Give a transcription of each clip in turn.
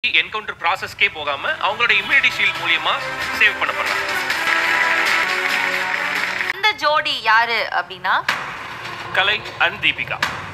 encounter ப்ராசஸ்க்கே போகாம அவங்களோட இம்யூனிட்டி ஷீல்ட் மூலியமா சேவ் பண்ணப்படுறாங்க இந்த ஜோடி யாரு அப்படின்னா கலை அண்ட் தீபிகா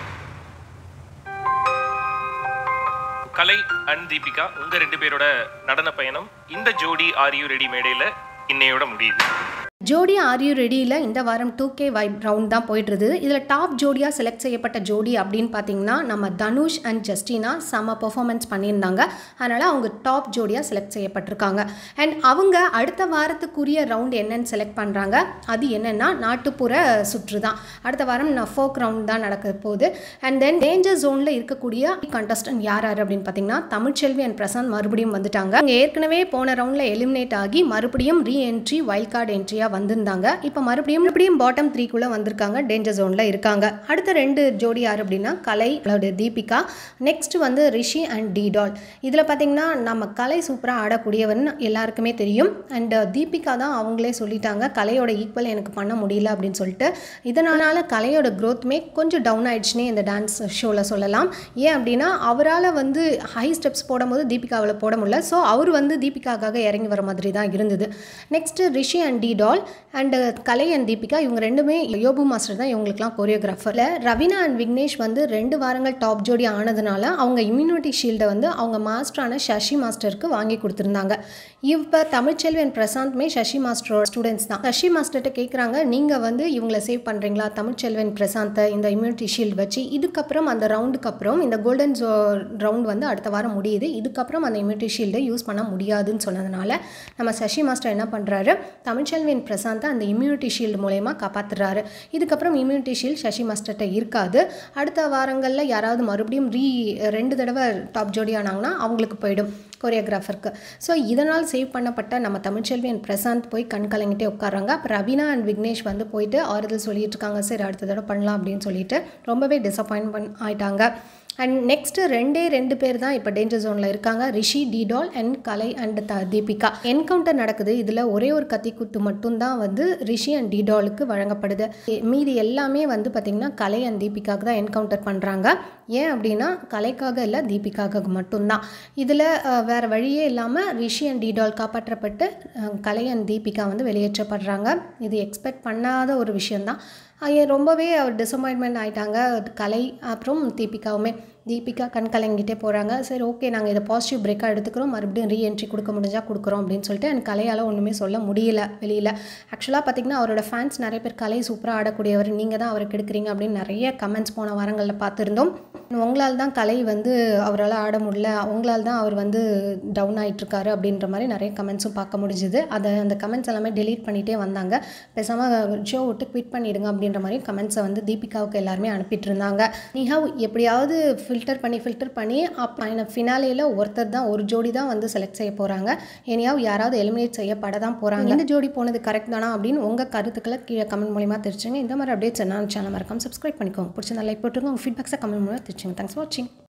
கலை அண்ட் தீபிகா உங்க ரெண்டு பேரோட நடன பயணம் இந்த ஜோடி ஆர் யூ ரெடி மேடையில இன்னையோட முடியுது ஜோடி ஆர்யூ ரெடியில் இந்த வாரம் டூ கே வைப் ரவுண்ட் தான் போயிட்டுருது இதில் டாப் ஜோடியாக செலக்ட் செய்யப்பட்ட ஜோடி அப்படின்னு பார்த்தீங்கன்னா நம்ம தனுஷ் அண்ட் ஜஸ்டினா செம்ம பெர்ஃபார்மன்ஸ் பண்ணியிருந்தாங்க அதனால் அவங்க டாப் ஜோடியாக செலக்ட் செய்யப்பட்டிருக்காங்க அண்ட் அவங்க அடுத்த வாரத்துக்குரிய ரவுண்ட் என்னன்னு செலக்ட் பண்ணுறாங்க அது என்னென்னா நாட்டுப்புற சுற்று தான் அடுத்த வாரம் நான் ஃபோக் ரவுண்ட் தான் நடக்க போகுது அண்ட் தென் டேஞ்சர் ஜோனில் இருக்கக்கூடிய கண்டஸ்டன்ட் யார் யார் அப்படின்னு பார்த்தீங்கன்னா தமிழ்ச்செல்வி அண்ட் பிரசாந்த் மறுபடியும் வந்துட்டாங்க அவங்க ஏற்கனவே போன ரவுண்டில் எலிமினேட் ஆகி மறுபடியும் ரீ என்ட்ரி வைல்ட் கார்டு என்ட்ரியாக வந்திருந்தாங்க இப்போ மறுபடியும் மறுபடியும் பாட்டம் த்ரீக்குள்ளே வந்திருக்காங்க டேஞ்சர் ஜோனில் இருக்காங்க அடுத்த ரெண்டு ஜோடி யார் அப்படின்னா கலை அதாவது தீபிகா நெக்ஸ்ட் வந்து ரிஷி அண்ட் டிடால் இதில் பார்த்தீங்கன்னா நம்ம கலை சூப்பராக ஆடக்கூடியவன் எல்லாருக்குமே தெரியும் அண்ட் தீபிகா தான் அவங்களே சொல்லிட்டாங்க கலையோட ஈக்குவல் எனக்கு பண்ண முடியல அப்படின்னு சொல்லிட்டு இதனால கலையோட க்ரோத்துமே கொஞ்சம் டவுன் ஆயிடுச்சுன்னே இந்த டான்ஸ் ஷோவில் சொல்லலாம் ஏன் அப்படின்னா அவரால் வந்து ஹை ஸ்டெப்ஸ் போடும்போது தீபிகாவில் போட முடியல ஸோ அவர் வந்து தீபிகாக்காக இறங்கி வர மாதிரி தான் இருந்தது நெக்ஸ்ட்டு ரிஷி அண்ட் டி டால் அண்டு கலை அண்ட் தீபிகா இவங்க ரெண்டுமே யோபு மாஸ்டர் தான் இவங்களுக்குலாம் கொரியோகிராஃபரில் ரவீனா அண்ட் விக்னேஷ் வந்து ரெண்டு வாரங்கள் டாப் ஜோடி ஆனதுனால அவங்க இம்யூனிட்டி ஷீல்டை வந்து அவங்க மாஸ்டரான சசி மாஸ்டருக்கு வாங்கி கொடுத்துருந்தாங்க இப்போ தமிழ்ச்செல்வி அண்ட் பிரசாந்த்மே சசி மாஸ்டரோட ஸ்டூடெண்ட்ஸ் தான் சசி மாஸ்டர்கிட்ட கேட்குறாங்க நீங்கள் வந்து இவங்களை சேவ் பண்ணுறீங்களா தமிழ்ச்செல்வன் பிரசாந்தை இந்த இம்யூனிட்டி ஷீல்டு வச்சு இதுக்கப்புறம் அந்த ரவுண்டுக்கு அப்புறம் இந்த கோல்டன் ஜோ ரவுண்ட் வந்து அடுத்த வாரம் முடியுது இதுக்கப்புறம் அந்த இம்யூனிட்டி ஷீல்டை யூஸ் பண்ண முடியாதுன்னு சொன்னதுனால நம்ம சசி மாஸ்டர் என்ன பண்ணுறாரு தமிழ்ச்செல்வியின் பிரசாந்தை அந்த இம்யூனிட்டி ஷீல்டு மூலயமா காப்பாற்றுறாரு இதுக்கப்புறம் இம்யூனிட்டி ஷீல்டு சசி மாஸ்டர்கிட்ட இருக்காது அடுத்த வாரங்களில் யாராவது மறுபடியும் ரீ ரெண்டு தடவை டாப் ஜோடி ஆனாங்கன்னா அவங்களுக்கு போயிடும் கொரியோகிராஃபருக்கு ஸோ இதனால் சேவ் பண்ணப்பட்ட நம்ம தமிழ்ச்செல்வி அண்ட் பிரசாந்த் போய் கண் கலங்கிட்டே உட்காராங்க அப்போ ரவீனா அண்ட் விக்னேஷ் வந்து போயிட்டு ஆறுதல் சொல்லிட்டு இருக்காங்க சரி அடுத்த தடவை பண்ணலாம் அப்படின்னு சொல்லிட்டு ரொம்பவே டிசப்பாயின்மெண்ட் ஆயிட்டாங்க அண்ட் நெக்ஸ்ட்டு ரெண்டே ரெண்டு பேர் தான் இப்போ டேஞ்சர் ஜோனில் இருக்காங்க ரிஷி டிடால் and Kalai and the Deepika encounter நடக்குது இதில் ஒரே ஒரு கத்தி குத்து மட்டும்தான் வந்து ரிஷி அண்ட் டிடாலுக்கு வழங்கப்படுது மீதி எல்லாமே வந்து பார்த்திங்கன்னா கலை அண்ட் தீபிகாவுக்கு தான் என்கவுண்டர் பண்ணுறாங்க ஏன் அப்படின்னா கலைக்காக இல்லை தீபிகாவுக்கு மட்டும்தான் இதில் வேறு வழியே இல்லாமல் ரிஷி அண்ட் டிடால் காப்பாற்றப்பட்டு அஹ், கலை அண்ட் தீபிகா வந்து வெளியேற்றப்படுறாங்க இது எக்ஸ்பெக்ட் பண்ணாத ஒரு விஷயந்தான் அது ரொம்பவே டிசப்பாயின்மெண்ட் ஆயிட்டாங்க கலை அப்புறம் தீபிகாவுமே தீபிகா கண் கலங்கிட்டே போகிறாங்க சரி ஓகே நாங்கள் இதை பாசிட்டிவ் பிரேக்காக எடுத்துக்கிறோம் மறுபடியும் ரீஎன்ட்ரி கொடுக்க முடிஞ்சால் கொடுக்குறோம் அப்படின்னு சொல்லிட்டு எனக்கு கலையால் ஒன்றுமே சொல்ல முடியல வெளியில் ஆக்சுவலாக பார்த்தீங்கன்னா அவரோட ஃபேன்ஸ் நிறைய பேர் கலை சூப்பராக ஆடக்கூடியவர் நீங்கள் தான் அவருக்கு எடுக்கிறீங்க அப்படின்னு நிறைய கமெண்ட்ஸ் போன வாரங்களில் பார்த்துருந்தோம் உங்களால் தான் கலை வந்து அவரால் ஆட முடியல உங்களால் தான் அவர் வந்து டவுன் ஆகிட்டுருக்காரு அப்படின்ற மாதிரி நிறைய கமெண்ட்ஸும் பார்க்க முடிஞ்சுது அதை அந்த கமெண்ட்ஸ் எல்லாமே டெலீட் பண்ணிகிட்டே வந்தாங்க பேசாமல் ஷோ விட்டு குவிட் பண்ணிடுங்க அப்படின்ற மாதிரி கமெண்ட்ஸை வந்து தீபிகாவுக்கு எல்லாருமே அனுப்பிட்டு இருந்தாங்க நிஹாவ் எப்படியாவது ஃபில்டர் பண்ணி ஃபில்டர் பண்ணி அப்போ ஃபினாலேயில் ஒருத்தர் தான் ஒரு ஜோடி தான் வந்து செலக்ட் செய்ய போகிறாங்க இனியாவது யாராவது எலிமினேட் செய்யப்பட தான் போகிறாங்க இந்த ஜோடி போனது கரெக்ட் தானா அப்படின்னு உங்கள் கருத்துக்களை கீழே கமெண்ட் மூலியமாக தெரிச்சுங்க இந்த மாதிரி அப்டேட்ஸ் என்ன சேனல் மறக்காம சப்ஸ்கிரைப் பண்ணிக்கோங்க பிடிச்ச லைக் போட்டுருங்க உங்கள் ஃபீட்பேக்ஸை கமெண்ட் மூலமாக தெரிச்சுங்க தேங்க்ஸ் ஃபார் வாட்சிங்